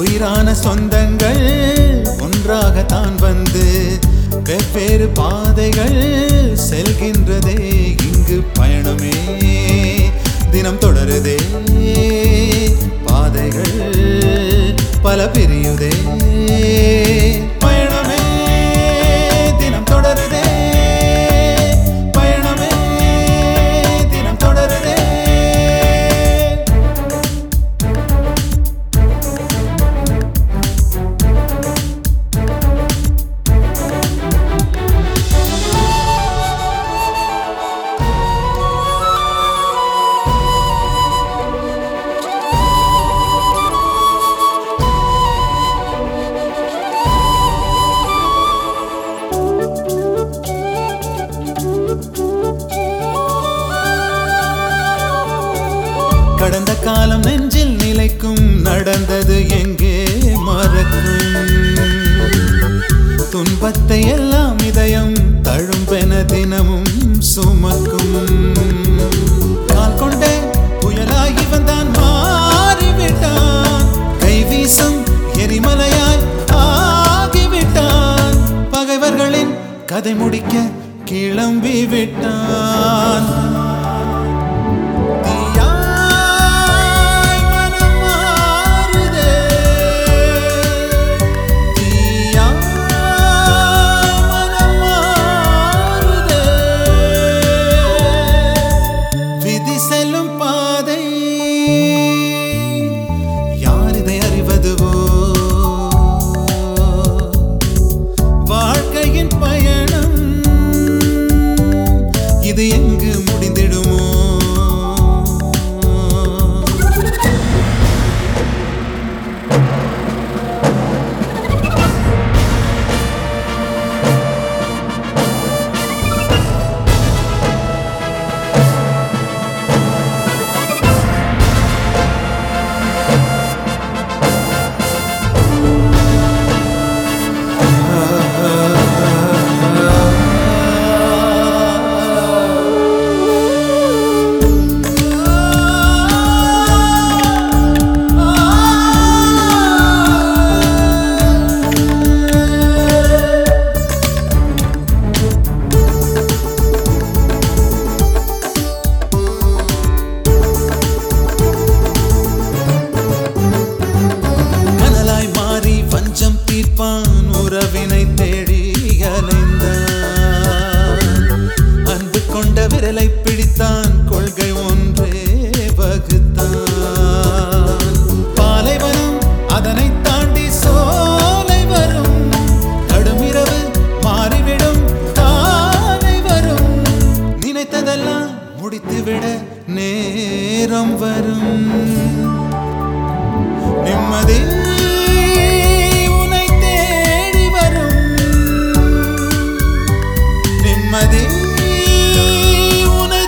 உயிரான சொந்தங்கள் ஒன்றாகத்தான் வந்து வெவ்வேறு பாதைகள் செல்கின்றதே இங்கு பயணமே தினம் தொடருதே பாதைகள் பல பிரியுதே பயணமே தினம் தொடருதே பயணமே தினம் தொடருதே கடந்த காலம் நெஞ்சில் நிலைக்கும் நடந்தது எங்கே மறக்கும் துன்பத்தை எல்லாம் இதயம் தழும்பென தினமும் சுமக்கும் கால் கொண்டே புயலாகி வந்தான் மாறிவிட்டான் கை வீசும் எரிமலையாய் ஆகிவிட்டான் பகைவர்களின் கதை முடிக்க கிளம்பி விட்டான் தீயாய் மனம் மாறுதே தீயாய் மனம் மாறுதே விதி செல்லும் பாதை யார் இதை அறிவதுவோ வாழ்க்கையின் பயணம் இது எங்கு முடிந்திடுமோ கனலாய் மாறி வஞ்சம் தீர்ப்பான் உறவினை தேடி அலைந்தான் அன்பு கொண்ட விரலை பிடித்தான் கொள்கை ஒன்றே வகுத்தான் பாலைவனம் அதனை தாண்டி சோலை வரும் கடுமிரவு மாறிவிடும் காலை வரும் நினைத்ததெல்லாம் முடித்துவிட நேரம் வரும் நிம்மதி உனை தேடி வரும் நிம்மதி உனை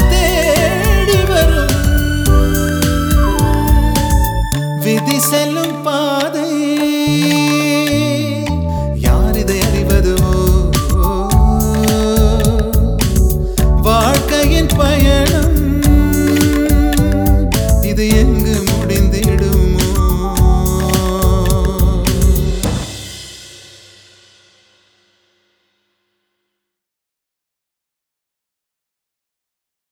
தேடி வரும் விதி செல்லும் பா